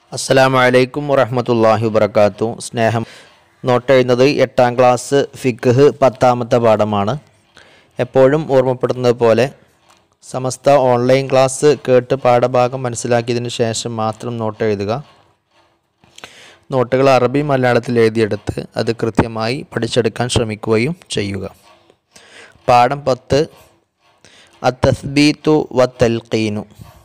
അസ്സലാമു അലൈക്കും വറഹ്മത്തുള്ളാഹി വബർക്കാത്തു സ്നേഹം നോട്ടെഴുതുന്നത് എട്ടാം ക്ലാസ് ഫിഖ് പത്താമത്തെ പാഠമാണ് എപ്പോഴും ഓർമ്മപ്പെടുന്നത് പോലെ സമസ്ത ഓൺലൈൻ ക്ലാസ് കേട്ട് പാഠഭാഗം മനസ്സിലാക്കിയതിന് ശേഷം മാത്രം നോട്ട് എഴുതുക നോട്ടുകൾ അറബി മലയാളത്തിൽ എഴുതിയെടുത്ത് അത് കൃത്യമായി പഠിച്ചെടുക്കാൻ ശ്രമിക്കുകയും ചെയ്യുക പാഠം പത്ത് അത്തസ്ബീത്തു വ തൽക്കീനു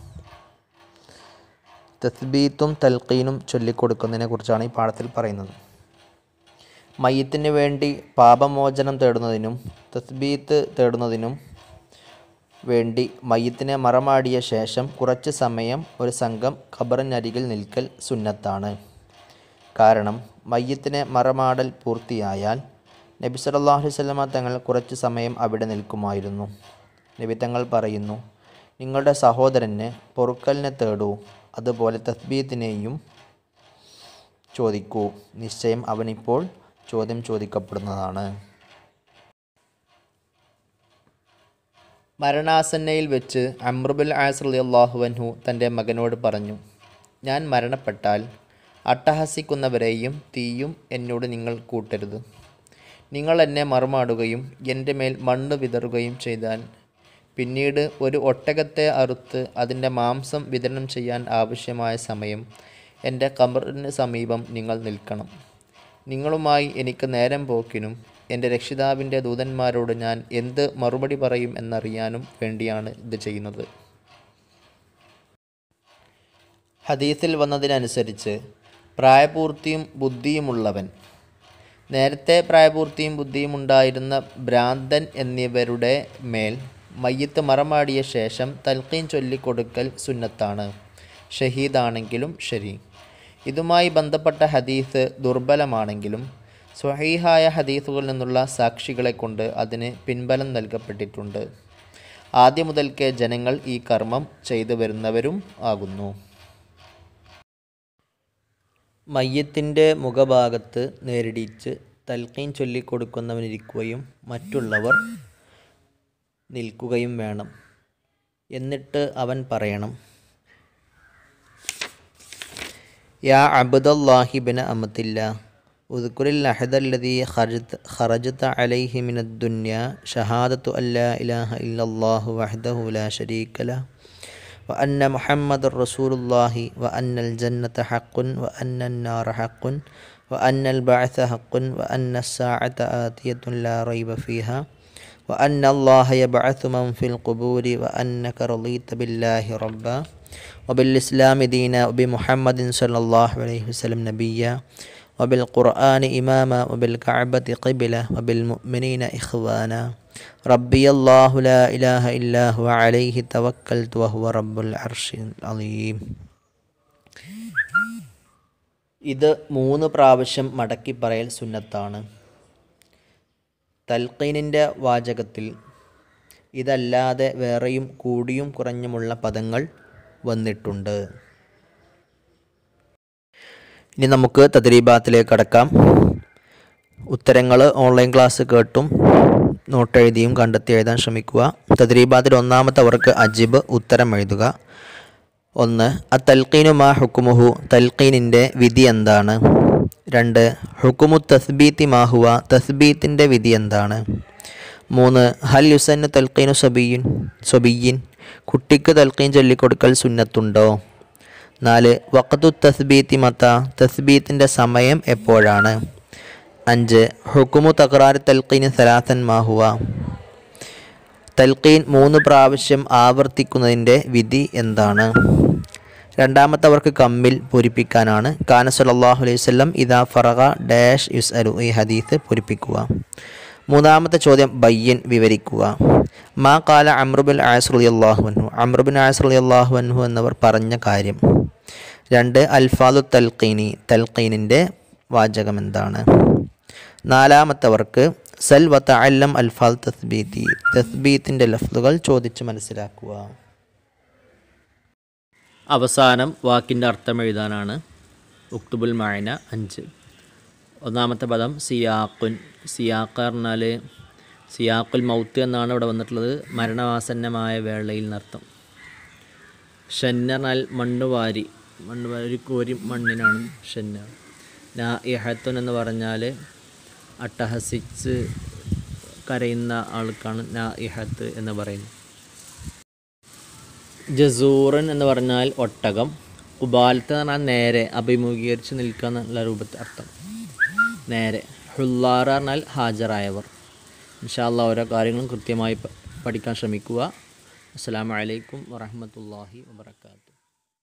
തസ്ബീത്തും തൽക്കീനും ചൊല്ലിക്കൊടുക്കുന്നതിനെ കുറിച്ചാണ് ഈ പാഠത്തിൽ പറയുന്നത് മയ്യത്തിന് വേണ്ടി പാപമോചനം തേടുന്നതിനും തസ്ബീത്ത് തേടുന്നതിനും വേണ്ടി മയ്യത്തിനെ മറമാടിയ ശേഷം കുറച്ച് സമയം ഒരു സംഘം ഖബറിനരികിൽ നിൽക്കൽ സുന്നത്താണ് കാരണം മയ്യത്തിനെ മറമാടൽ പൂർത്തിയായാൽ നബി സല്ലല്ലാഹു അലൈഹി വസല്ലമ തങ്ങൾ കുറച്ച് സമയം അവിടെ നിൽക്കുമായിരുന്നു നബി തങ്ങൾ പറയുന്നു നിങ്ങളുടെ സഹോദരന് പൊറുക്കലിനെ തേടൂ അതുപോലെ തസ്ബീത്തിനെയും ചോദിക്കൂ നിശ്ചയം അവനിപ്പോൾ ചോദ്യം ചോദിക്കപ്പെടുന്നതാണ് മരണാസന്നയിൽ വെച്ച് അമ്രുബുൽ ആസ് അള്ളാഹു അൻഹു തൻ്റെ മകനോട് പറഞ്ഞു ഞാൻ മരണപ്പെട്ടാൽ അട്ടഹസിക്കുന്നവരെയും തീയും എന്നോട് നിങ്ങൾ കൂട്ടരുത് നിങ്ങൾ എന്നെ മറുമാടുകയും എൻ്റെ മേൽ മണ്ണ് വിതറുകയും ചെയ്താൽ പിന്നീട് ഒരു ഒട്ടകത്തെ അറുത്ത് അതിൻ്റെ മാംസം വിതരണം ചെയ്യാൻ ആവശ്യമായ സമയം എൻ്റെ കബറിന് സമീപം നിങ്ങൾ നിൽക്കണം നിങ്ങളുമായി എനിക്ക് നേരം പോക്കിനും എൻ്റെ രക്ഷിതാവിൻ്റെ ദൂതന്മാരോട് ഞാൻ എന്ത് മറുപടി പറയും എന്നറിയാനും വേണ്ടിയാണ് ഇത് ചെയ്യുന്നത് ഹദീസിൽ വന്നതിനനുസരിച്ച് പ്രായപൂർത്തിയും ബുദ്ധിയുമുള്ളവൻ നേരത്തെ പ്രായപൂർത്തിയും ബുദ്ധിയും ഉണ്ടായിരുന്ന ഭ്രാന്തൻ എന്നിവരുടെ മേൽ മയ്യത്ത് മറമാടിയ ശേഷം തൽക്കീൻ ചൊല്ലിക്കൊടുക്കൽ സുന്നത്താണ് ഷഹീദാണെങ്കിലും ശരി ഇതുമായി ബന്ധപ്പെട്ട ഹദീസ് ദുർബലമാണെങ്കിലും സ്വഹീഹായ ഹദീസുകളിൽ നിന്നുള്ള സാക്ഷികളെ കൊണ്ട് അതിന് പിൻബലം നൽകപ്പെട്ടിട്ടുണ്ട് ആദ്യം മുതൽക്കേ ജനങ്ങൾ ഈ കർമ്മം ചെയ്തു വരുന്നവരും ആകുന്നു മയ്യത്തിൻ്റെ മുഖഭാഗത്ത് നേരിടിച്ച് തൽക്കീൻ ചൊല്ലിക്കൊടുക്കുന്നവനിരിക്കുകയും മറ്റുള്ളവർ നിൽക്കുകയും വേണം എന്നിട്ട് അവൻ പറയണം യാ അബ്ദുല്ലാഹിബിന് അമത്തില്ല ഉദ്കുറിൽ അഹദല്ലതി ഖർജ് ഖറജത്ത അലൈഹി മിനദ്ദുന്യ ഷഹാദത്തു അല്ലാ ഇലാഹ ഇല്ലല്ലാഹു വഹ്ദഹു ലാ ശരീക ലഹ് وأن محمد رسول الله وأن الجنة حق وأن النار حق وأن البعث حق وأن الساعة آتية لا ريب فيها وأن الله يبعث من في القبور وأنك رضيت بالله ربا وبالإسلام دينا وبمحمد صلى الله عليه وسلم نبيا وبالقرآن إماما وبالكعبة قبلة وبالمؤمنين إخوانا ربي الله لا إله إلا هو عليه توكلت وهو رب العرش العظيم ഇത് മൂന്ന് പ്രാവശ്യം മടക്കി പറയൽ സുന്നത്താണ് തൽക്കീനിൻ്റെ വാചകത്തിൽ ഇതല്ലാതെ വേറെയും കൂടിയും കുറഞ്ഞുമുള്ള പദങ്ങൾ വന്നിട്ടുണ്ട് ഇനി നമുക്ക് തദ്രീബാത്തിലേക്ക് കടക്കാം ഉത്തരങ്ങൾ ഓൺലൈൻ ക്ലാസ് കേട്ടും നോട്ട് എഴുതിയും കണ്ടെത്തി എഴുതാൻ ശ്രമിക്കുക തദ്രീബാത്തിൽ ഒന്നാമത്തെ അവർക്ക് അജിബ് ഉത്തരം എഴുതുക ഒന്ന് അ തൽക്കീനു മാ ഹുക്കുമുഹു തൽക്കീനിൻ്റെ വിധി എന്താണ് രണ്ട് ഹുക്കുമു തസ്ബീത്തി മാഹുവ തസ്ബീത്തിൻ്റെ വിധി എന്താണ് മൂന്ന് ഹൽ യുസന്നു തൽക്കീനു സബീൻ സബീയിൻ കുട്ടിക്ക് തൽക്കീൻ ചൊല്ലിക്കൊടുക്കൽ സുന്നത്തുണ്ടോ നാല് വഖത്തു തസ്ബീത്തി മത്ത തസ്ബീത്തിൻ്റെ സമയം എപ്പോഴാണ് അഞ്ച് ഹുക്കുമു തക്രാർ തൽക്കീന് സലാസൻ മാഹുവ തൽക്കീൻ മൂന്ന് പ്രാവശ്യം ആവർത്തിക്കുന്നതിൻ്റെ വിധി എന്താണ് രണ്ടാമത്തവർക്ക് കമ്മിൽ പൂരിപ്പിക്കാനാണ് കാന സല്ലല്ലാഹു അലൈഹി വസല്ലം ഇദാ ഫറഗ ഡാഷ് യുസ് അലു ഈ ഹദീസ് പൂരിപ്പിക്കുക മൂന്നാമത്തെ ചോദ്യം ബയ്യൻ വിവരിക്കുക മാ കാല അമ്രുബുൽ ആസ്റുലി അള്ളാഹു അൻഹു അമ്രുബിൻ ആസ്റുലി അള്ളാഹു അൻഹു എന്നവർ പറഞ്ഞ കാര്യം രണ്ട് അൽഫാദു തൽക്കീനി തൽക്കീനിൻ്റെ വാചകം എന്താണ് നാലാമത്തവർക്ക് സൽ വ തഅല്ലം അൽഫാൽ തസ്ബീത്തി തസ്ബീത്തിൻ്റെ ലഫ്ലുകൾ ചോദിച്ച് മനസ്സിലാക്കുക അവസാനം വാക്കിൻ്റെ അർത്ഥം എഴുതാനാണ് ഉക്തുബുൽ മായന അഞ്ച് ഒന്നാമത്തെ പദം സിയാഖുൻ സിയാഖ് പറഞ്ഞാൽ സിയാഖുൽ മൗത്ത് എന്നാണ് ഇവിടെ വന്നിട്ടുള്ളത് മരണവാസന്നമായ വേളയിൽ നർത്ഥം ഷന്നർനാൽ മണ്ണുവാരി മണ്ണ് പ- ഒരു കോരി മണ്ണിനാണ് ഷെന്ന നാ ഇഹത്തുൻ എന്ന് പറഞ്ഞാൽ അട്ടഹസിച്ച് കരയുന്ന ആൾക്കാണ് നാ ഇഹത്ത് എന്ന് പറയുന്നത് ജസൂറൻ എന്ന് പറഞ്ഞാൽ ഒട്ടകം ഉബാലത്ത് എന്ന് പറഞ്ഞാൽ നേരെ അഭിമുഖീകരിച്ച് നിൽക്കുക എന്നുള്ള രൂപത്തിൽ അർത്ഥം നേരെ ഹുല്ലാറ പറഞ്ഞാൽ ഹാജരായവർ ഇൻഷാല്ല ഓരോ കാര്യങ്ങളും കൃത്യമായി പ- പഠിക്കാൻ ശ്രമിക്കുക അസ്സാം വലൈക്കും വറഹമത്തല്ലാഹി വാബർക്കാത്തു